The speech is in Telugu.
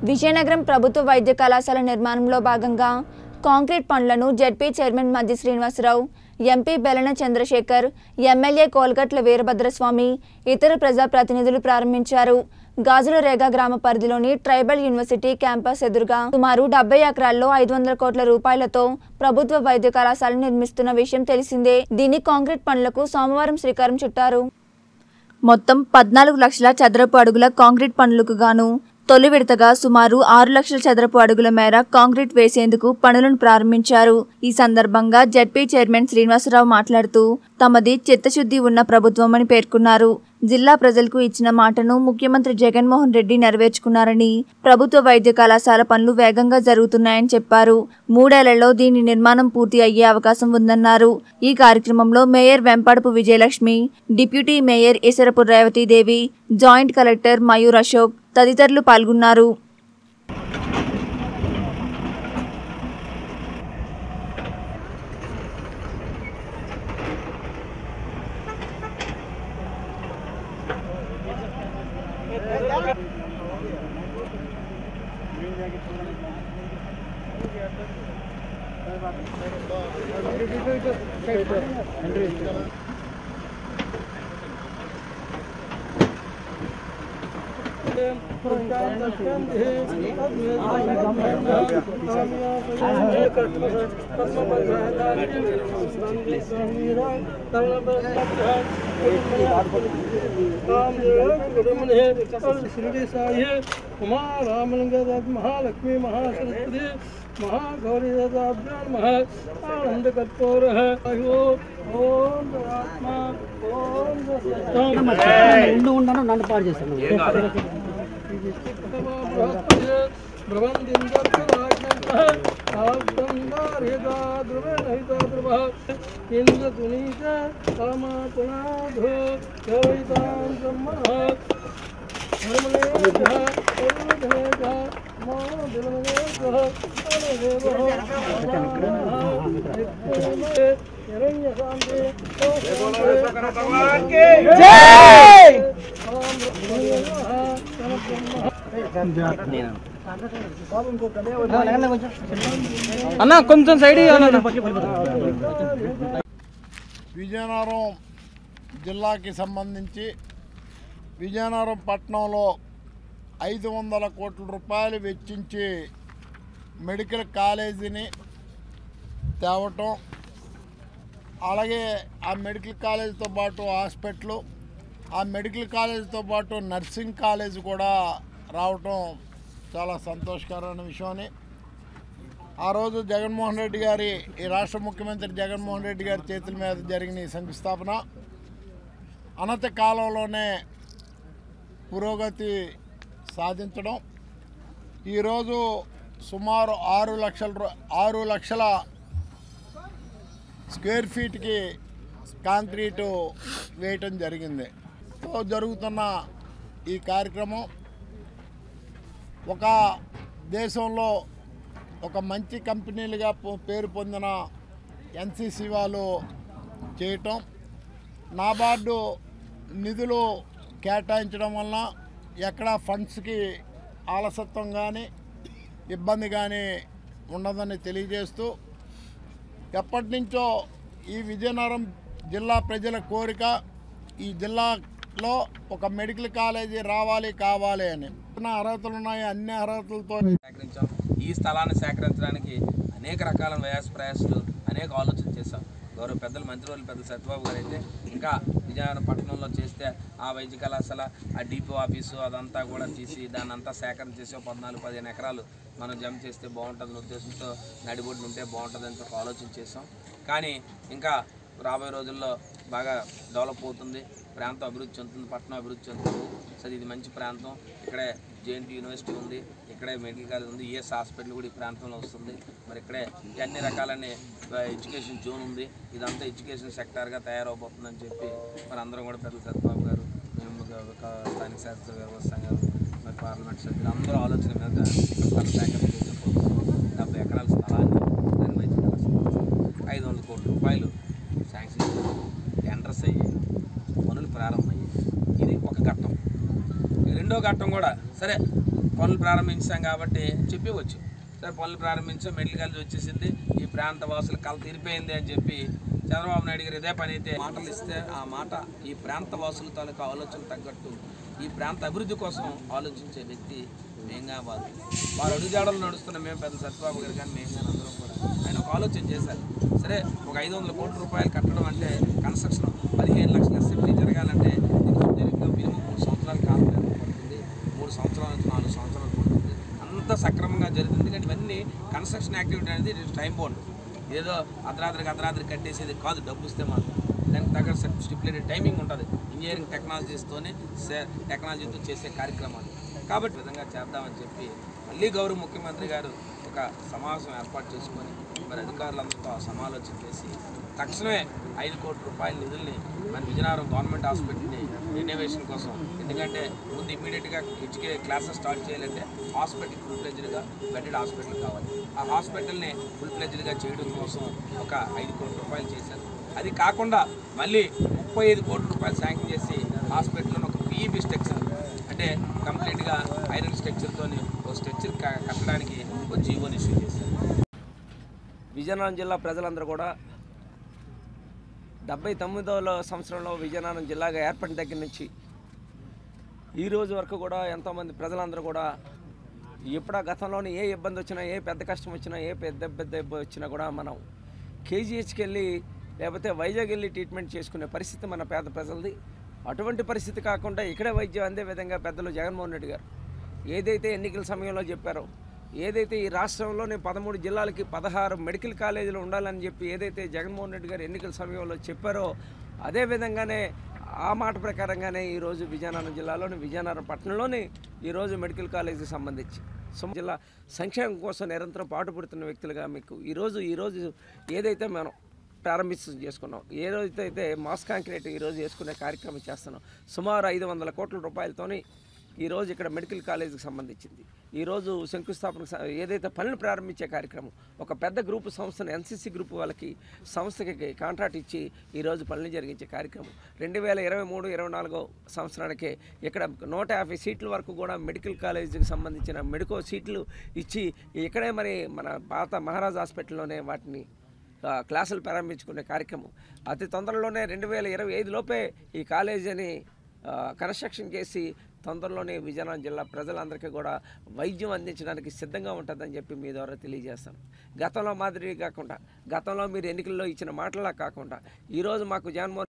విజయనగరం ప్రభుత్వ వైద్య కళాశాల నిర్మాణంలో భాగంగా కాంక్రీట్ పనులను జెడ్పీ చైర్మన్ మధ్య శ్రీనివాసరావు ఎంపీ బెలన చంద్రశేఖర్ ఎమ్మెల్యే కోల్గట్ల వీరభద్రస్వామి ఇతర ప్రజాప్రతినిధులు ప్రారంభించారు గాజుల రేగా గ్రామ పరిధిలోని ట్రైబల్ యూనివర్సిటీ క్యాంపస్ ఎదురుగా సుమారు డెబ్బై ఎకరాల్లో ఐదు వందల కోట్ల రూపాయలతో ప్రభుత్వ వైద్య కళాశాల నిర్మిస్తున్న విషయం తెలిసిందే దీని కాంక్రీట్ పనులకు సోమవారం శ్రీకారం చుట్టారు మొత్తం పద్నాలుగు లక్షల చదరపు అడుగుల కాంక్రీట్ పనులకు గాను తొలి విడతగా సుమారు ఆరు లక్షల చదరపు అడుగుల మేర కాంక్రీట్ వేసేందుకు పనులను ప్రారంభించారు ఈ సందర్భంగా జడ్పీ చైర్మన్ శ్రీనివాసరావు మాట్లాడుతూ తమది చిత్తశుద్ధి ఉన్న ప్రభుత్వం అని పేర్కొన్నారు జిల్లా ప్రజలకు ఇచ్చిన మాటను ముఖ్యమంత్రి జగన్మోహన్ రెడ్డి నెరవేర్చుకున్నారని ప్రభుత్వ వైద్య కళాశాల పనులు వేగంగా జరుగుతున్నాయని చెప్పారు మూడేళ్లలో దీని నిర్మాణం పూర్తి అయ్యే అవకాశం ఉందన్నారు ఈ కార్యక్రమంలో mayor Vempadapu Vijayalakshmi deputy mayor Isarapu Revathi Devi joint collector Mayur Ashok తదితరులు పాల్గొన్నారు ఉమా రామలింగ మహాలక్ష్మి మహాసరస్వతి महागौरी ददाभ्यां नमः आनंद कत्पूर ओम आत्मा ओम ఉండు ఉండను నన్ను పాడు చేస్తాను ఇంద్రతునీత కామాపునాధో కవితాం బ్రహ్మణ అన్న కొంచెం సైడ్ విజయనగరం జిల్లాకి సంబంధించి విజయనగరం పట్టణంలో ఐదు వందల కోట్ల రూపాయలు వెచ్చించి మెడికల్ కాలేజీని తేవటం అలాగే ఆ మెడికల్ కాలేజీతో పాటు హాస్పిటల్ ఆ మెడికల్ కాలేజీతో పాటు నర్సింగ్ కాలేజ్ కూడా రావటం చాలా సంతోషకరమైన విషయమని ఆ రోజు జగన్మోహన్ రెడ్డి గారి ఈ రాష్ట్ర ముఖ్యమంత్రి జగన్మోహన్ రెడ్డి గారి చేతుల మీద జరిగిన ఈ శంకుస్థాపన అనతి కాలంలోనే పురోగతి సాధించడం ఈరోజు సుమారు ఆరు లక్షల రూ- ఆరు లక్షల స్క్వేర్ ఫీట్కి కాంక్రీటు వేయటం జరిగింది సో జరుగుతున్న ఈ కార్యక్రమం ఒక దేశంలో ఒక మంచి కంపెనీలుగా పొ- పేరు పొందిన ఎన్సీసీ వాళ్ళు చేయటం నాబార్డు నిధులు కేటాయించడం వలన ఎక్కడ ఫండ్స్కి ఆలసత్వం కానీ ఇబ్బంది కానీ ఉండదని తెలియజేస్తూ ఎప్పటి నుంచో ఈ విజయనగరం జిల్లా ప్రజల కోరిక ఈ జిల్లాలో ఒక మెడికల్ కాలేజీ రావాలి కావాలి అని ఉన్న అర్హతలు ఉన్నాయి అన్ని అర్హతలతో సేకరించాం ఈ స్థలాన్ని సేకరించడానికి అనేక రకాల వ్యయాస ప్రయాసాలు అనేక ఆలోచన చేశాం గౌరవ పెద్దలు మంత్రివర్యులు పెద్దలు సత్యబాబు గారు అయితే ఇంకా విజయనగరం పట్టణంలో చేస్తే ఆ వైద్య కళాశాల ఆ డిపో ఆఫీసు అదంతా కూడా తీసి దాన్ని అంతా సేకరణ చేసి ఒక పద్నాలుగు పదిహేను ఎకరాలు మనం జమ చేస్తే బాగుంటుందని ఉద్దేశంతో నడిబొడ్డు ఉంటే బాగుంటుందని ఒక ఆలోచన చేసాం కానీ ఇంకా రాబోయే రోజుల్లో బాగా డెవలప్ అవుతుంది ప్రాంతం అభివృద్ధి చెందుతుంది పట్టణం అభివృద్ధి చెందుతుంది సరే ఇది మంచి ప్రాంతం ఇక్కడే జేఎన్టీ యూనివర్సిటీ ఉంది ఇక్కడే మెడికల్ కాలేజ్ ఉంది ఈఎస్ హాస్పిటల్ కూడా ఈ ప్రాంతంలో వస్తుంది మరి ఇక్కడే ఈ అన్ని రకాలైన ఎడ్యుకేషన్ జోన్ ఉంది ఇదంతా ఎడ్యుకేషన్ సెక్టార్గా తయారవబోతుందని చెప్పి మరి అందరం కూడా పెద్దలు సత్యబాబు గారు మేము ఒక- ఒక స్థానిక శాస్త్ర వ్యవస్థ గారు మరి పార్లమెంట్ సభ్యులు అందరూ ఆలోచన మీద స్థల సేకరణ చేసిపోతున్నాం డెబ్బై ఎకరాల స్థలాన్ని దాని వైద్య కళాశాల ఐదు వందల కోట్ల రూపాయలు శాంక్షన్ చేశారు. టెండర్స్ అయ్యాయి పనులు ప్రారంభమయ్యాయి ఇది ఒక ఘట్టం ఈ రెండో ఘట్టం కూడా సరే పనులు ప్రారంభించాం కాబట్టి చెప్పివచ్చు సరే పనులు ప్రారంభించాం మెడికల్ కాలేజ్ వచ్చేసింది ఈ ప్రాంత వాసులు కళ తీరిపోయింది అని చెప్పి చంద్రబాబు నాయుడు గారు ఇదే పని అయితే మాటలు ఇస్తే ఆ మాట ఈ ప్రాంత వాసుల తాలూకా ఆలోచన తగ్గట్టు ఈ ప్రాంత అభివృద్ధి కోసం ఆలోచించే వ్యక్తి మేంగా వారు వారు అడుగుజాడలు నడుస్తున్న మేము పెద్ద సత్యబాబు గారు కానీ మేము కానీ అందరం కూడా ఆయన ఒక ఆలోచన చేశారు సరే ఒక ఐదు వందల కోట్ల రూపాయలు కట్టడం అంటే కన్స్ట్రక్షన్ పదిహేను లక్షల ఎస్ఎఫ్టీ జరగాలంటే దీనికి మినిమం మూడు సంవత్సరాల కాలం పడుతుంది మూడు సంవత్సరాల నుంచి నాలుగు సంవత్సరాలు పడుతుంది అంత సక్రమంగా జరుగుతుంది ఎందుకంటే ఇవన్నీ కన్స్ట్రక్షన్ యాక్టివిటీ అనేది ఇది టైం బౌండ్ ఏదో అర్ధరాత్రికి అర్ధరాత్రి కట్టేసేది కాదు డబ్బు ఇస్తే మాత్రం దానికి తగ్గ స్టిపులేటెడ్ టైమింగ్ ఉంటుంది ఇంజనీరింగ్ టెక్నాలజీస్తోనే టెక్నాలజీతో చేసే కార్యక్రమాలు కాబట్టి ఈ విధంగా చేద్దామని చెప్పి మళ్ళీ గౌరవ ముఖ్యమంత్రి గారు ఒక సమావేశం ఏర్పాటు చేసుకొని మరి అధికారులందరితో సమాలోచన చేసి తక్షణమే ఐదు కోట్ల రూపాయల నిధుల్ని మన విజయనగరం గవర్నమెంట్ హాస్పిటల్ని రెనోవేషన్ కోసం ఎందుకంటే ముందు ఇమీడియట్గా హెచ్కే క్లాసెస్ స్టార్ట్ చేయాలంటే హాస్పిటల్ ఫుల్ ప్లెజ్డ్గా బెడెడ్ హాస్పిటల్ కావాలి ఆ హాస్పిటల్ని ఫుల్ ప్లెజ్డ్గా చేయడం కోసం ఒక ఐదు కోట్ల రూపాయలు చేశారు అది కాకుండా మళ్ళీ ముప్పై ఐదు కోట్ల రూపాయలు శాంక్షన్ చేసి హాస్పిటల్లో ఒక పీఈబీ స్ట్రక్చర్ అంటే కంప్లీట్గా ఐరన్ స్ట్రక్చర్తో ఒక స్ట్రక్చర్ కట్టడానికి ఒక జీవోని ఇష్యూ చేశారు విజయనగరం జిల్లా ప్రజలందరూ కూడా డెబ్బై తొమ్మిదవ సంవత్సరంలో విజయనగరం జిల్లాగా ఏర్పడిన దగ్గర నుంచి ఈ రోజు వరకు కూడా ఎంతోమంది ప్రజలందరూ కూడా ఎప్పుడా గతంలోని ఏ ఇబ్బంది వచ్చినా ఏ పెద్ద కష్టం వచ్చినా ఏ పెద్ద పెద్ద ఇబ్బంది వచ్చినా కూడా మనం కేజీహెచ్కి వెళ్ళి లేకపోతే వైజాగ్ వెళ్ళి ట్రీట్మెంట్ చేసుకునే పరిస్థితి మన పేద ప్రజలది అటువంటి పరిస్థితి కాకుండా ఇక్కడే వైద్యం అందే విధంగా పెద్దలు జగన్మోహన్ రెడ్డి గారు ఏదైతే ఎన్నికల సమయంలో చెప్పారో ఏదైతే ఈ రాష్ట్రంలోని పదమూడు జిల్లాలకి పదహారు మెడికల్ కాలేజీలు ఉండాలని చెప్పి ఏదైతే జగన్మోహన్ రెడ్డి గారు ఎన్నికల సమయంలో చెప్పారో అదే విధంగానే ఆ మాట ప్రకారంగానే ఈరోజు విజయనగరం జిల్లాలోని విజయనగరం పట్టణంలోని ఈరోజు మెడికల్ కాలేజీకి సంబంధించి సొంత జిల్లా సంక్షేమం కోసం నిరంతరం పాటుపడుతున్న వ్యక్తులుగా మీకు ఈరోజు ఈరోజు ఏదైతే మనం ప్రారంభిస్తూ చేసుకున్నాం ఏ రోజైతే అయితే మాస్ కాంక్రీట్ ఈరోజు చేసుకునే కార్యక్రమం చేస్తున్నాం సుమారు ఐదు వందల కోట్ల రూపాయలతోని ఈరోజు ఇక్కడ మెడికల్ కాలేజీకి సంబంధించింది ఈరోజు శంకుస్థాపన స- ఏదైతే పనులు ప్రారంభించే కార్యక్రమం ఒక పెద్ద గ్రూపు సంస్థను ఎన్సీసీ గ్రూప్ వాళ్ళకి సంస్థకి కాంట్రాక్ట్ ఇచ్చి ఈరోజు పనులు జరిగించే కార్యక్రమం రెండు వేల ఇరవై మూడు ఇరవై నాలుగో సంవత్సరానికి ఇక్కడ నూట యాభై సీట్ల వరకు కూడా మెడికల్ కాలేజీకి సంబంధించిన మెడికో సీట్లు ఇచ్చి ఇక్కడే మరి మన పాత మహారాజ్ హాస్పిటల్లోనే వాటిని ఆ, క్లాసులు ప్రారంభించుకునే కార్యక్రమం అతి తొందరలోనే రెండు వేల ఇరవై ఐదులోపే ఈ కాలేజీని ఆ, కన్స్ట్రక్షన్ చేసి తొందరలోనే విజయనగరం జిల్లా ప్రజలందరికీ కూడా వైద్యం అందించడానికి సిద్ధంగా ఉంటుందని చెప్పి మీ ద్వారా తెలియజేస్తాను గతంలో మాదిరి కాకుండా గతంలో మీరు ఎన్నికల్లో ఇచ్చిన మాటలా కాకుండా ఈరోజు మాకు జగన్మోహన్